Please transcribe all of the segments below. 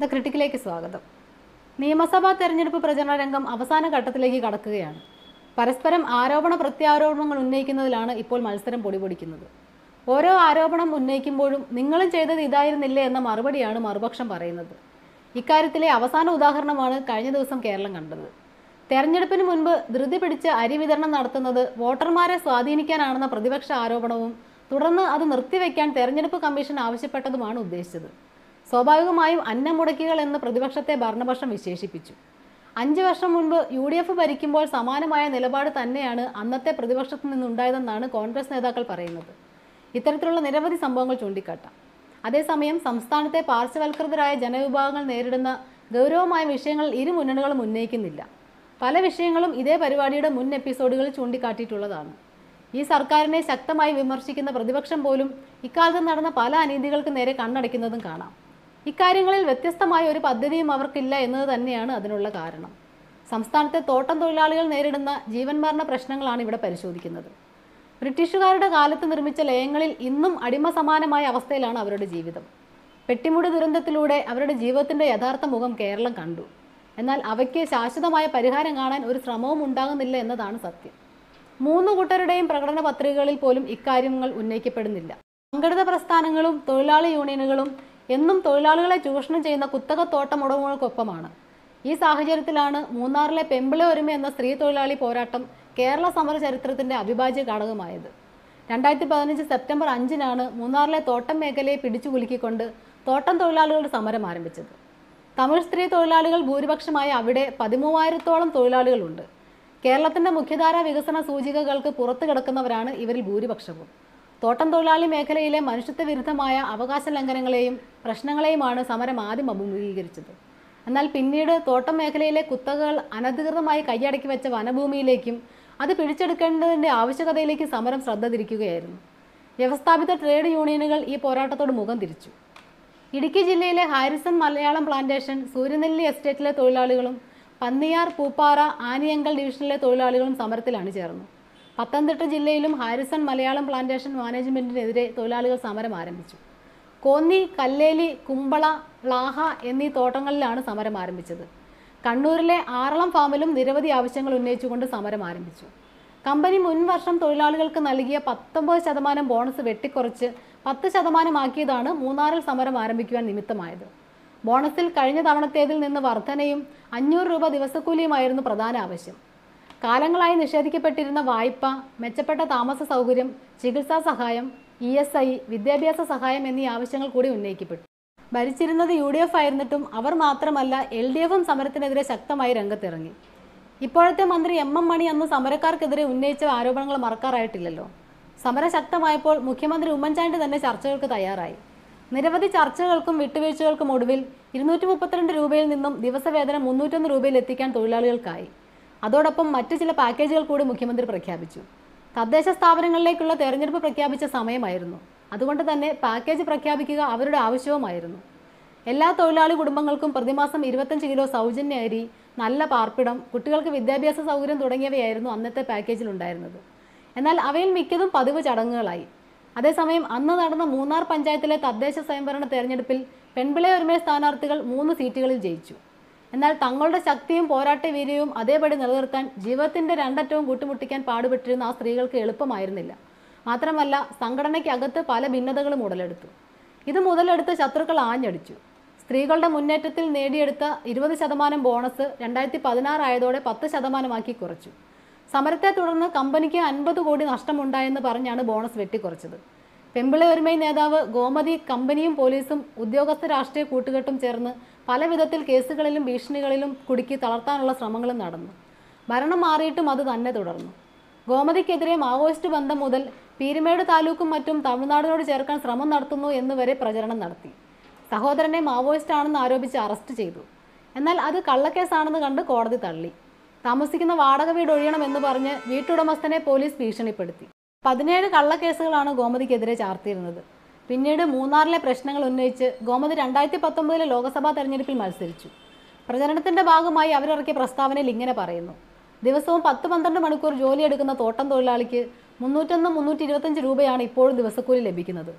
the ക്രിട്ടിക്കിലേക്ക് സ്വാഗതം നിയമസഭാ തെരഞ്ഞെടുപ്പ് പ്രചരണ രംഗം അവസാന ഘട്ടത്തിലേക്ക് കടക്കുകയാണ് പരസ്പരം ആരോപണ പ്രത്യാരോപണങ്ങൾ ഉന്നയിക്കുന്നതിലാണ് ഇപ്പോൾ മത്സരം പൊടിപൊടിക്കുന്നത് ഓരോ ആരോപണം ഉന്നയിക്കുമ്പോഴും നിങ്ങളും ചെയ്തത് ഇതായിരുന്നില്ലേ എന്ന മറുപടിയാണ് മറുപക്ഷം പറയുന്നത് ഇക്കാര്യത്തിലെ അവസാന ഉദാഹരണമാണ് കഴിഞ്ഞ ദിവസം കേരളം കണ്ടത് തെരഞ്ഞെടുപ്പിന് മുൻപ് ധൃതി പിടിച്ച് അരി വിതരണം നടത്തുന്നത് വോട്ടർമാരെ സ്വാധീനിക്കാനാണെന്ന പ്രതിപക്ഷ ആരോപണവും തുടർന്ന് അത് നിർത്തിവെക്കാൻ തെരഞ്ഞെടുപ്പ് കമ്മീഷൻ ആവശ്യപ്പെട്ടതുമാണ് ഉദ്ദേശിച്ചത് സ്വാഭാവികമായും അന്നമുടക്കികൾ എന്ന് പ്രതിപക്ഷത്തെ ഭരണപക്ഷം വിശേഷിപ്പിച്ചു അഞ്ച് വർഷം മുൻപ് യു ഡി എഫ് ഭരിക്കുമ്പോൾ സമാനമായ നിലപാട് തന്നെയാണ് അന്നത്തെ പ്രതിപക്ഷത്തു നിന്നുണ്ടായതെന്നാണ് കോൺഗ്രസ് നേതാക്കൾ പറയുന്നത് ഇത്തരത്തിലുള്ള നിരവധി സംഭവങ്ങൾ ചൂണ്ടിക്കാട്ടാം അതേസമയം സംസ്ഥാനത്തെ പാർശ്വവൽകൃതരായ ജനവിഭാഗങ്ങൾ നേരിടുന്ന ഗൗരവമായ വിഷയങ്ങൾ ഇരു മുന്നണികളും ഉന്നയിക്കുന്നില്ല പല വിഷയങ്ങളും ഇതേ പരിപാടിയുടെ മുൻ എപ്പിസോഡുകളിൽ ചൂണ്ടിക്കാട്ടിയിട്ടുള്ളതാണ് ഈ സർക്കാരിനെ ശക്തമായി വിമർശിക്കുന്ന പ്രതിപക്ഷം പോലും ഇക്കാലത്ത് നടന്ന പല അനീതികൾക്ക് നേരെ കണ്ണടയ്ക്കുന്നതും കാണാം ഇക്കാര്യങ്ങളിൽ വ്യത്യസ്തമായ ഒരു പദ്ധതിയും അവർക്കില്ല എന്നത് തന്നെയാണ് അതിനുള്ള കാരണം സംസ്ഥാനത്തെ തോട്ടം തൊഴിലാളികൾ നേരിടുന്ന ജീവൻ മരണ പ്രശ്നങ്ങളാണ് ഇവിടെ പരിശോധിക്കുന്നത് ബ്രിട്ടീഷുകാരുടെ കാലത്ത് നിർമ്മിച്ച ലയങ്ങളിൽ ഇന്നും അടിമ സമാനമായ അവസ്ഥയിലാണ് അവരുടെ ജീവിതം പെട്ടിമുടി ദുരന്തത്തിലൂടെ അവരുടെ ജീവിതത്തിന്റെ യഥാർത്ഥ മുഖം കേരളം കണ്ടു എന്നാൽ അവയ്ക്ക് ശാശ്വതമായ പരിഹാരം കാണാൻ ഒരു ശ്രമവും ഉണ്ടാകുന്നില്ല എന്നതാണ് സത്യം മൂന്ന് കൂട്ടരുടെയും പ്രകടന പത്രികകളിൽ പോലും ഇക്കാര്യങ്ങൾ ഉന്നയിക്കപ്പെടുന്നില്ല സംഘടിത പ്രസ്ഥാനങ്ങളും തൊഴിലാളി യൂണിയനുകളും എന്നും തൊഴിലാളികളെ ചൂഷണം ചെയ്യുന്ന കുത്തകത്തോട്ടം ഉടമകൾക്കൊപ്പമാണ് ഈ സാഹചര്യത്തിലാണ് മൂന്നാറിലെ പെമ്പിള ഒരുമ എന്ന സ്ത്രീ തൊഴിലാളി പോരാട്ടം കേരള സമര ചരിത്രത്തിന്റെ അവിഭാജ്യ ഘടകമായത് രണ്ടായിരത്തി പതിനഞ്ച് സെപ്റ്റംബർ അഞ്ചിനാണ് മൂന്നാറിലെ തോട്ടം മേഖലയെ പിടിച്ചു കുലുക്കിക്കൊണ്ട് തോട്ടം തൊഴിലാളികളുടെ സമരം ആരംഭിച്ചത് തമിഴ് സ്ത്രീ തൊഴിലാളികൾ ഭൂരിപക്ഷമായ അവിടെ പതിമൂവായിരത്തോളം തൊഴിലാളികളുണ്ട് കേരളത്തിന്റെ മുഖ്യധാരാ വികസന സൂചികകൾക്ക് പുറത്തു കിടക്കുന്നവരാണ് ഇവരിൽ ഭൂരിപക്ഷവും തോട്ടം തൊഴിലാളി മേഖലയിലെ മനുഷ്യത്വ വിരുദ്ധമായ അവകാശ ലംഘനങ്ങളെയും പ്രശ്നങ്ങളെയുമാണ് സമരം ആദ്യം അഭിമുഖീകരിച്ചത് എന്നാൽ പിന്നീട് തോട്ടം മേഖലയിലെ കുത്തകകൾ അനധികൃതമായി കൈയടക്കി വെച്ച വനഭൂമിയിലേക്കും അത് പിടിച്ചെടുക്കേണ്ടതിന്റെ ആവശ്യകതയിലേക്ക് സമരം ശ്രദ്ധ തിരിക്കുകയായിരുന്നു വ്യവസ്ഥാപിത ട്രേഡ് യൂണിയനുകൾ ഈ പോരാട്ടത്തോട് മുഖം തിരിച്ചു ഇടുക്കി ജില്ലയിലെ ഹാരിസൺ മലയാളം പ്ലാന്റേഷൻ സൂര്യനെല്ലി എസ്റ്റേറ്റിലെ തൊഴിലാളികളും പന്നിയാർ പൂപ്പാറ ആനിയങ്കൽ ഡിവിഷനിലെ തൊഴിലാളികളും സമരത്തിൽ അണിചേർന്നു പത്തനംതിട്ട ജില്ലയിലും ഹാരിസൺ മലയാളം പ്ലാന്റേഷൻ മാനേജ്മെന്റിനെതിരെ തൊഴിലാളികൾ സമരം ആരംഭിച്ചു കോന്നി കല്ലേലി കുമ്പള ളാഹ എന്നീ തോട്ടങ്ങളിലാണ് സമരം ആരംഭിച്ചത് കണ്ണൂരിലെ ആറളം ഫാമിലും നിരവധി ആവശ്യങ്ങൾ ഉന്നയിച്ചുകൊണ്ട് സമരം ആരംഭിച്ചു കമ്പനി മുൻ വർഷം തൊഴിലാളികൾക്ക് നൽകിയ പത്തൊമ്പത് ശതമാനം ബോണസ് വെട്ടിക്കുറച്ച് പത്ത് ശതമാനമാക്കിയതാണ് മൂന്നാറിൽ സമരം ആരംഭിക്കുവാൻ നിമിത്തമായത് ബോണസിൽ കഴിഞ്ഞ തവണത്തേതിൽ നിന്ന് വർധനയും അഞ്ഞൂറ് രൂപ ദിവസക്കൂലിയുമായിരുന്നു പ്രധാന ആവശ്യം കാലങ്ങളായി നിഷേധിക്കപ്പെട്ടിരുന്ന വായ്പ മെച്ചപ്പെട്ട താമസ സൗകര്യം ചികിത്സാ സഹായം ഇ എസ് ഐ വിദ്യാഭ്യാസ സഹായം എന്നീ ആവശ്യങ്ങൾ കൂടി ഉന്നയിക്കപ്പെട്ടു ഭരിച്ചിരുന്നത് യു ഡി എഫ് ആയിരുന്നിട്ടും അവർ മാത്രമല്ല എൽ ഡി എഫും സമരത്തിനെതിരെ ശക്തമായി രംഗത്തിറങ്ങി ഇപ്പോഴത്തെ മന്ത്രി എം എം മണി അന്ന് സമരക്കാർക്കെതിരെ ഉന്നയിച്ച ആരോപണങ്ങൾ മറക്കാറായിട്ടില്ലല്ലോ സമരം ശക്തമായപ്പോൾ മുഖ്യമന്ത്രി ഉമ്മൻചാണ്ടി തന്നെ ചർച്ചകൾക്ക് തയ്യാറായി നിരവധി ചർച്ചകൾക്കും വിട്ടുവീഴ്ചകൾക്കും ഒടുവിൽ ഇരുന്നൂറ്റി മുപ്പത്തിരണ്ട് രൂപയിൽ നിന്നും ദിവസവേതനം മുന്നൂറ്റൊന്ന് രൂപയിൽ എത്തിക്കാൻ തൊഴിലാളികൾക്കായി അതോടൊപ്പം മറ്റു ചില പാക്കേജുകൾ കൂടി മുഖ്യമന്ത്രി പ്രഖ്യാപിച്ചു തദ്ദേശ സ്ഥാപനങ്ങളിലേക്കുള്ള തെരഞ്ഞെടുപ്പ് പ്രഖ്യാപിച്ച സമയമായിരുന്നു അതുകൊണ്ട് തന്നെ പാക്കേജ് പ്രഖ്യാപിക്കുക അവരുടെ ആവശ്യവുമായിരുന്നു എല്ലാ തൊഴിലാളി കുടുംബങ്ങൾക്കും പ്രതിമാസം ഇരുപത്തഞ്ച് കിലോ സൗജന്യ അരി നല്ല പാർപ്പിടം കുട്ടികൾക്ക് വിദ്യാഭ്യാസ സൗകര്യം തുടങ്ങിയവയായിരുന്നു അന്നത്തെ പാക്കേജിൽ ഉണ്ടായിരുന്നത് എന്നാൽ അവയിൽ മിക്കതും പതിവ് ചടങ്ങുകളായി അതേസമയം അന്ന് നടന്ന മൂന്നാർ പഞ്ചായത്തിലെ തദ്ദേശ സ്വയംഭരണ തെരഞ്ഞെടുപ്പിൽ പെൺപിളെ ഒരുമയ സ്ഥാനാർത്ഥികൾ മൂന്ന് സീറ്റുകളിൽ ജയിച്ചു എന്നാൽ തങ്ങളുടെ ശക്തിയും പോരാട്ട വീര്യവും അതേപടി നിലനിർത്താൻ ജീവിതത്തിന്റെ രണ്ടറ്റവും കൂട്ടിമുട്ടിക്കാൻ പാടുപെട്ടിരുന്ന ആ സ്ത്രീകൾക്ക് എളുപ്പമായിരുന്നില്ല മാത്രമല്ല സംഘടനയ്ക്കകത്ത് പല ഭിന്നതകളും ഉടലെടുത്തു ഇത് മുതലെടുത്ത് ശത്രുക്കൾ ആഞ്ഞടിച്ചു സ്ത്രീകളുടെ മുന്നേറ്റത്തിൽ നേടിയെടുത്ത ഇരുപത് ശതമാനം ബോണസ് രണ്ടായിരത്തി പതിനാറായതോടെ പത്ത് ശതമാനമാക്കി കുറച്ചു സമരത്തെ തുടർന്ന് കമ്പനിക്ക് അൻപത് കോടി നഷ്ടമുണ്ടായെന്ന് പറഞ്ഞാണ് ബോണസ് വെട്ടിക്കുറച്ചത് പെമ്പിള ഒരുമൈ നേതാവ് ഗോമതി കമ്പനിയും പോലീസും ഉദ്യോഗസ്ഥ രാഷ്ട്രീയ കൂട്ടുകെട്ടും ചേർന്ന് പല വിധത്തിൽ കേസുകളിലും ഭീഷണികളിലും കുടുക്കി തളർത്താനുള്ള ശ്രമങ്ങളും നടന്നു ഭരണം മാറിയിട്ടും അത് തന്നെ തുടർന്നു ഗോമതിക്കെതിരെ മാവോയിസ്റ്റ് ബന്ധം മുതൽ പീരുമേട് താലൂക്കും മറ്റും തമിഴ്നാടിനോട് ചേർക്കാൻ ശ്രമം നടത്തുന്നു എന്ന് വരെ പ്രചരണം നടത്തി സഹോദരനെ മാവോയിസ്റ്റ് ആണെന്ന് ആരോപിച്ച് അറസ്റ്റ് ചെയ്തു എന്നാൽ അത് കള്ളക്കേസാണെന്ന് കണ്ട് കോടതി തള്ളി താമസിക്കുന്ന വാടക വീട് ഒഴിയണമെന്ന് പറഞ്ഞ് വീട്ടുടമസ്ഥനെ പോലീസ് ഭീഷണിപ്പെടുത്തി പതിനേഴ് കള്ളക്കേസുകളാണ് ഗോമതിക്കെതിരെ ചാർത്തിയിരുന്നത് പിന്നീട് മൂന്നാറിലെ പ്രശ്നങ്ങൾ ഉന്നയിച്ച് ഗോമതി രണ്ടായിരത്തി പത്തൊമ്പതിലെ ലോക്സഭാ തെരഞ്ഞെടുപ്പിൽ മത്സരിച്ചു പ്രചരണത്തിന്റെ ഭാഗമായി അവരിറക്കിയ പ്രസ്താവനയിൽ ഇങ്ങനെ പറയുന്നു ദിവസവും പത്ത് പന്ത്രണ്ട് മണിക്കൂർ ജോലിയെടുക്കുന്ന തോട്ടം തൊഴിലാളിക്ക് മുന്നൂറ്റൊന്ന് മുന്നൂറ്റി ഇരുപത്തഞ്ച് രൂപയാണ് ഇപ്പോഴും ദിവസക്കൂലി ലഭിക്കുന്നത്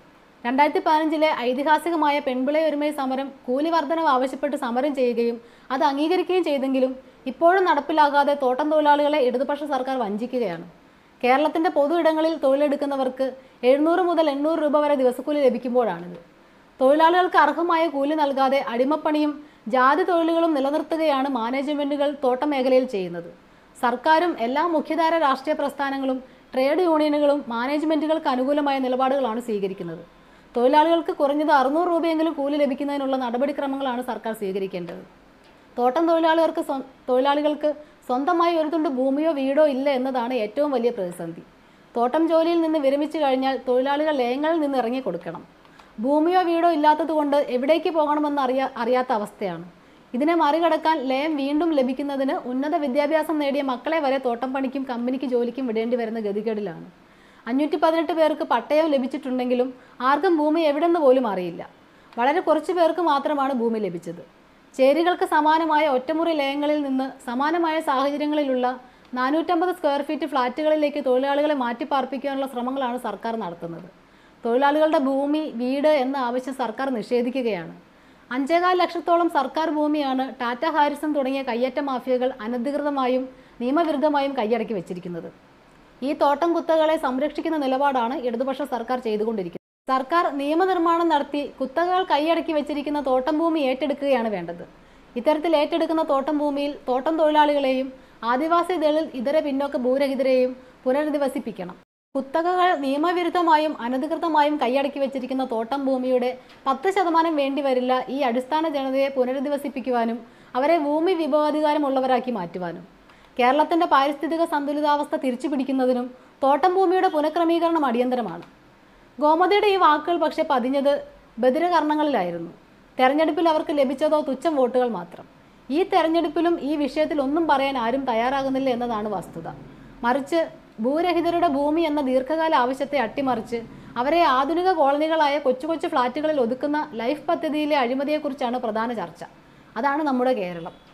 രണ്ടായിരത്തി പതിനഞ്ചിലെ ഐതിഹാസികമായ പെൺപിളை ഒരുമൈ സമരം കൂലി വർധനവ് ആവശ്യപ്പെട്ട് സമരം ചെയ്യുകയും അത് അംഗീകരിക്കുകയും ചെയ്തെങ്കിലും ഇപ്പോഴും നടപ്പിലാകാതെ തോട്ടം തൊഴിലാളികളെ ഇടതുപക്ഷ സർക്കാർ വഞ്ചിക്കുകയാണ് കേരളത്തിന്റെ പൊതു ഇടങ്ങളിൽ തൊഴിലെടുക്കുന്നവർക്ക് എഴുന്നൂറ് മുതൽ എണ്ണൂറ് രൂപ വരെ ദിവസക്കൂലി ലഭിക്കുമ്പോഴാണിത് തൊഴിലാളികൾക്ക് അർഹമായ കൂലി നൽകാതെ അടിമപ്പണിയും ജാതി തൊഴിലുകളും നിലനിർത്തുകയാണ് മാനേജ്മെന്റുകൾ തോട്ടം മേഖലയിൽ ചെയ്യുന്നത് സർക്കാരും എല്ലാ മുഖ്യധാര രാഷ്ട്രീയ പ്രസ്ഥാനങ്ങളും ട്രേഡ് യൂണിയനുകളും മാനേജ്മെന്റുകൾക്ക് അനുകൂലമായ നിലപാടുകളാണ് സ്വീകരിക്കുന്നത് തൊഴിലാളികൾക്ക് കുറഞ്ഞത് അറുന്നൂറ് രൂപയെങ്കിലും കൂലി ലഭിക്കുന്നതിനുള്ള നടപടിക്രമങ്ങളാണ് സർക്കാർ സ്വീകരിക്കേണ്ടത് തോട്ടം തൊഴിലാളികൾക്ക് സ്വ- തൊഴിലാളികൾക്ക് സ്വന്തമായി ഒരു തുണ്ട് ഭൂമിയോ വീടോ ഇല്ല എന്നതാണ് ഏറ്റവും വലിയ പ്രതിസന്ധി തോട്ടം ജോലിയിൽ നിന്ന് വിരമിച്ചു കഴിഞ്ഞാൽ തൊഴിലാളികൾ ലയങ്ങളിൽ നിന്ന് ഇറങ്ങി കൊടുക്കണം ഭൂമിയോ വീടോ ഇല്ലാത്തതുകൊണ്ട് എവിടേക്ക് പോകണമെന്ന് അറിയാ അറിയാത്ത അവസ്ഥയാണ് ഇതിനെ മറികടക്കാൻ ലയം വീണ്ടും ലഭിക്കുന്നതിന് ഉന്നത വിദ്യാഭ്യാസം നേടിയ മക്കളെ വരെ തോട്ടം പണിക്കും കമ്പനിക്ക് ജോലിക്കും വിടേണ്ടി വരുന്ന ഗതികേടിലാണ് അഞ്ഞൂറ്റി പതിനെട്ട് പേർക്ക് പട്ടയം ലഭിച്ചിട്ടുണ്ടെങ്കിലും ആർക്കും ഭൂമി എവിടെന്ന് പോലും അറിയില്ല വളരെ കുറച്ച് പേർക്ക് മാത്രമാണ് ഭൂമി ലഭിച്ചത് ചേരികൾക്ക് സമാനമായ ഒറ്റമുറി ലയങ്ങളിൽ നിന്ന് സമാനമായ സാഹചര്യങ്ങളിലുള്ള നാനൂറ്റമ്പത് സ്ക്വയർ ഫീറ്റ് ഫ്ളാറ്റുകളിലേക്ക് തൊഴിലാളികളെ മാറ്റിപ്പാർപ്പിക്കാനുള്ള ശ്രമങ്ങളാണ് സർക്കാർ നടത്തുന്നത് തൊഴിലാളികളുടെ ഭൂമി വീട് എന്ന ആവശ്യം സർക്കാർ നിഷേധിക്കുകയാണ് അഞ്ചേകാൽ ലക്ഷത്തോളം സർക്കാർ ഭൂമിയാണ് ടാറ്റ ഹാരിസൺ തുടങ്ങിയ കയ്യേറ്റ മാഫിയകൾ അനധികൃതമായും നിയമവിരുദ്ധമായും കൈയടക്കി വെച്ചിരിക്കുന്നത് ഈ തോട്ടം കുത്തകളെ സംരക്ഷിക്കുന്ന നിലപാടാണ് ഇടതുപക്ഷ സർക്കാർ ചെയ്തുകൊണ്ടിരിക്കുന്നത് സർക്കാർ നിയമനിർമ്മാണം നടത്തി കുത്തകകൾ കൈയടക്കി വെച്ചിരിക്കുന്ന തോട്ടം ഭൂമി ഏറ്റെടുക്കുകയാണ് വേണ്ടത് ഇത്തരത്തിൽ ഏറ്റെടുക്കുന്ന തോട്ടം ഭൂമിയിൽ തോട്ടം തൊഴിലാളികളെയും ആദിവാസി ദളിത് ഇതര പിന്നോക്ക ഭൂരഹിതരെയും പുനരധിവസിപ്പിക്കണം കുത്തകകൾ നിയമവിരുദ്ധമായും അനധികൃതമായും കൈയടക്കി വെച്ചിരിക്കുന്ന തോട്ടം ഭൂമിയുടെ പത്ത് ശതമാനം വേണ്ടിവരില്ല ഈ അടിസ്ഥാന ജനതയെ പുനരധിവസിപ്പിക്കുവാനും അവരെ ഭൂമി വിഭവാധികാരമുള്ളവരാക്കി മാറ്റുവാനും കേരളത്തിന്റെ പാരിസ്ഥിതിക സന്തുലിതാവസ്ഥ തിരിച്ചു പിടിക്കുന്നതിനും തോട്ടം ഭൂമിയുടെ പുനഃക്രമീകരണം അടിയന്തരമാണ് ഗോമതിയുടെ ഈ വാക്കുകൾ പക്ഷേ പതിഞ്ഞത് ബദിരകർണങ്ങളിലായിരുന്നു തെരഞ്ഞെടുപ്പിൽ അവർക്ക് ലഭിച്ചതോ തുച്ഛം വോട്ടുകൾ മാത്രം ഈ തെരഞ്ഞെടുപ്പിലും ഈ വിഷയത്തിൽ ഒന്നും പറയാൻ ആരും തയ്യാറാകുന്നില്ല എന്നതാണ് വസ്തുത മറിച്ച് ഭൂരഹിതരുടെ ഭൂമി എന്ന ദീർഘകാല ആവശ്യത്തെ അട്ടിമറിച്ച് അവരെ ആധുനിക കോളനികളായ കൊച്ചു കൊച്ചു ഫ്ളാറ്റുകളിൽ ഒതുക്കുന്ന ലൈഫ് പദ്ധതിയിലെ അഴിമതിയെക്കുറിച്ചാണ് പ്രധാന ചർച്ച അതാണ് നമ്മുടെ കേരളം